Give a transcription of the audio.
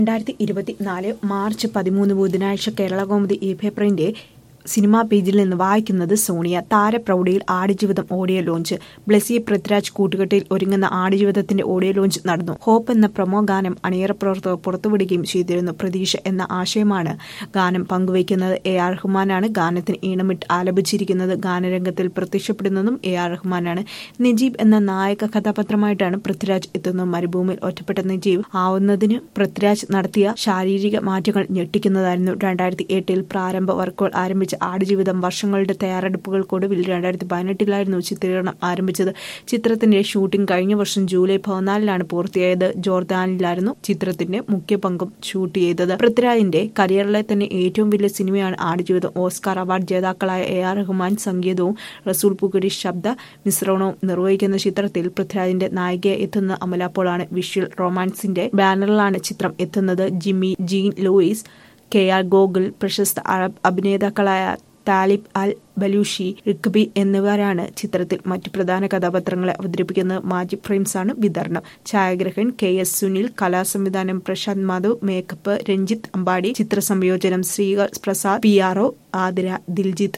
രണ്ടായിരത്തി ഇരുപത്തിനാല് മാർച്ച് പതിമൂന്ന് ബുധനാഴ്ച കേരളകൗമുദി ഈ പേപ്പറിന്റെ സിനിമാ പേജിൽ നിന്ന് വായിക്കുന്നത് സോണിയ താരപ്രൗഢിയിൽ ആടുജീവിതം ഓഡിയോ ലോഞ്ച് ബ്ലസി പൃഥ്വിരാജ് കൂട്ടുകെട്ടിൽ ഒരുങ്ങുന്ന ആടുജീവിതത്തിന്റെ ഓഡിയോ ലോഞ്ച് നടന്നു ഹോപ്പ് എന്ന പ്രൊമോ ഗാനം അണിയറ പ്രവർത്തകർ പുറത്തുവിടുകയും ചെയ്തിരുന്നു പ്രതീക്ഷ എന്ന ആശയമാണ് ഗാനം പങ്കുവയ്ക്കുന്നത് എ ആർ റഹ്മാനാണ് ഗാനത്തിന് ഈണമിട്ട് ആലപിച്ചിരിക്കുന്നത് ഗാനരംഗത്തിൽ പ്രത്യക്ഷപ്പെടുന്നതും എ ആർ റഹ്മാനാണ് നജീബ് എന്ന നായക കഥാപാത്രമായിട്ടാണ് പൃഥ്വിരാജ് എത്തുന്നത് മരുഭൂമിയിൽ ഒറ്റപ്പെട്ട നജീബ് ആവുന്നതിന് പൃഥ്വിരാജ് നടത്തിയ ശാരീരിക മാറ്റങ്ങൾ ഞെട്ടിക്കുന്നതായിരുന്നു രണ്ടായിരത്തി എട്ടിൽ പ്രാരംഭ വർക്കുകൾ ആരംഭിച്ച ആടുജീവിതം വർഷങ്ങളുടെ തയ്യാറെടുപ്പുകൾക്കൊടുവിൽ രണ്ടായിരത്തി പതിനെട്ടിലായിരുന്നു ചിത്രീകരണം ആരംഭിച്ചത് ചിത്രത്തിന്റെ ഷൂട്ടിംഗ് കഴിഞ്ഞ വർഷം ജൂലൈ പതിനാലിനാണ് പൂർത്തിയായത് ജോർദാനിലായിരുന്നു ചിത്രത്തിന്റെ മുഖ്യ പങ്കും ഷൂട്ട് ചെയ്തത് പൃഥ്വിരാജിന്റെ കരിയറിലെ തന്നെ ഏറ്റവും വലിയ സിനിമയാണ് ആടുജീവിതം ഓസ്കാർ അവാർഡ് ജേതാക്കളായ എ ആർ റഹ്മാൻ സംഗീതവും റസൂൽ പുകുരി ശബ്ദ മിശ്രണവും നിർവഹിക്കുന്ന ചിത്രത്തിൽ പൃഥ്വിരാജിന്റെ നായികയെ എത്തുന്ന അമല പോളാണ് വിഷ്വൽ റൊമാൻസിന്റെ ബാനറിലാണ് ചിത്രം എത്തുന്നത് Jimmy Jean Louis K R Gokul പ്രശസ്ത അറബ് അഭിനേതാക്കളായ താലിബ് അൽ ബലൂഷി റിക്ബി എന്നിവരാണ് ചിത്രത്തിൽ മറ്റു പ്രധാന കഥാപാത്രങ്ങളെ അവതരിപ്പിക്കുന്നത് മാജിക് ഫ്രെയിംസ് ആണ് വിതരണം ഛായാഗ്രഹൻ കെ എസ് സുനിൽ കലാസംവിധാനം പ്രശാന്ത് മാധവ് മേക്കപ്പ് രഞ്ജിത്ത് അമ്പാടി ചിത്രസംയോജനം Sreekar Prasad P R O Athira Diljith